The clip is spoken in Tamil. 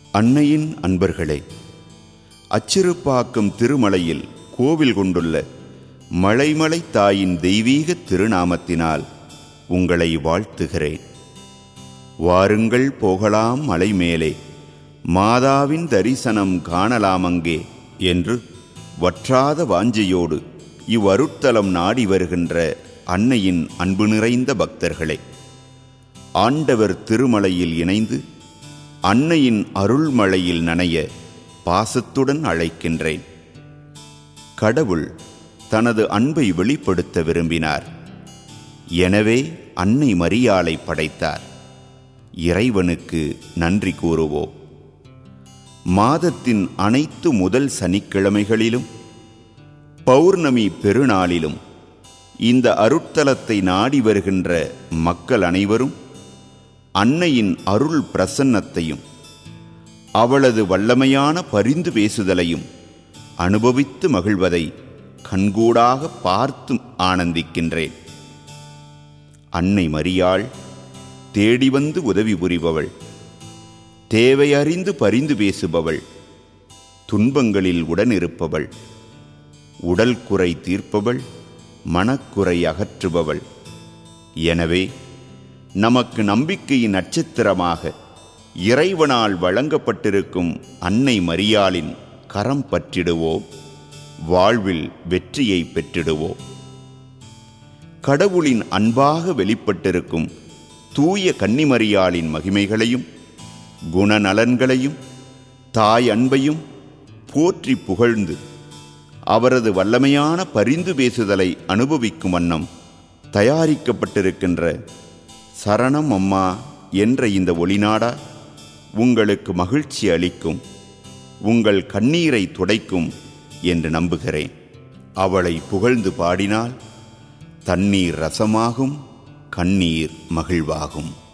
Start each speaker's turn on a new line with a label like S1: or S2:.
S1: அன்னையின் அன்பர்களே அச்சிறுப்பாக்கம் திருமலையில் கோவில் கொண்டுள்ள மலைமலை தாயின் தெய்வீக திருநாமத்தினால் உங்களை வாழ்த்துகிறேன் வாருங்கள் போகலாம் மலை மேலே மாதாவின் தரிசனம் காணலாம் அங்கே என்று வற்றாத வாஞ்சையோடு இவ்வருட்தலம் நாடி வருகின்ற அன்னையின் அன்பு நிறைந்த பக்தர்களே ஆண்டவர் திருமலையில் இணைந்து அன்னையின் அருள்மழையில் நனைய பாசத்துடன் அழைக்கின்றேன் கடவுள் தனது அன்பை வெளிப்படுத்த விரும்பினார் எனவே அன்னை மரியாளை படைத்தார் இறைவனுக்கு நன்றி கூறுவோம் மாதத்தின் அனைத்து முதல் சனிக்கிழமைகளிலும் பௌர்ணமி பெருநாளிலும் இந்த அருட்தலத்தை நாடி வருகின்ற மக்கள் அனைவரும் அன்னையின் அருள் பிரசன்னத்தையும் அவளது வல்லமையான பரிந்து பேசுதலையும் அனுபவித்து மகிழ்வதை கண்கூடாக பார்த்து ஆனந்திக்கின்றேன் அன்னை மரியாள் தேடி வந்து உதவி புரிபவள் தேவையறிந்து பரிந்து பேசுபவள் துன்பங்களில் உடனிருப்பவள் உடல் குறை தீர்ப்பவள் மனக்குறை அகற்றுபவள் எனவே நமக்கு நம்பிக்கையின் நட்சத்திரமாக இறைவனால் வழங்கப்பட்டிருக்கும் அன்னை மரியாளின் கரம் பற்றிடுவோம் வாழ்வில் வெற்றியை பெற்றிடுவோம் கடவுளின் அன்பாக வெளிப்பட்டிருக்கும் தூய கன்னிமரியாளின் மகிமைகளையும் குணநலன்களையும் தாய் அன்பையும் போற்றி புகழ்ந்து அவரது வல்லமையான பரிந்து பேசுதலை அனுபவிக்கும் வண்ணம் தயாரிக்கப்பட்டிருக்கின்ற சரணம் அம்மா என்ற இந்த ஒளிநாடா உங்களுக்கு மகிழ்ச்சி அளிக்கும் உங்கள் கண்ணீரை துடைக்கும் என்று நம்புகிறேன் அவளை புகழ்ந்து பாடினால் தண்ணீர் ரசமாகும் கண்ணீர் மகிழ்வாகும்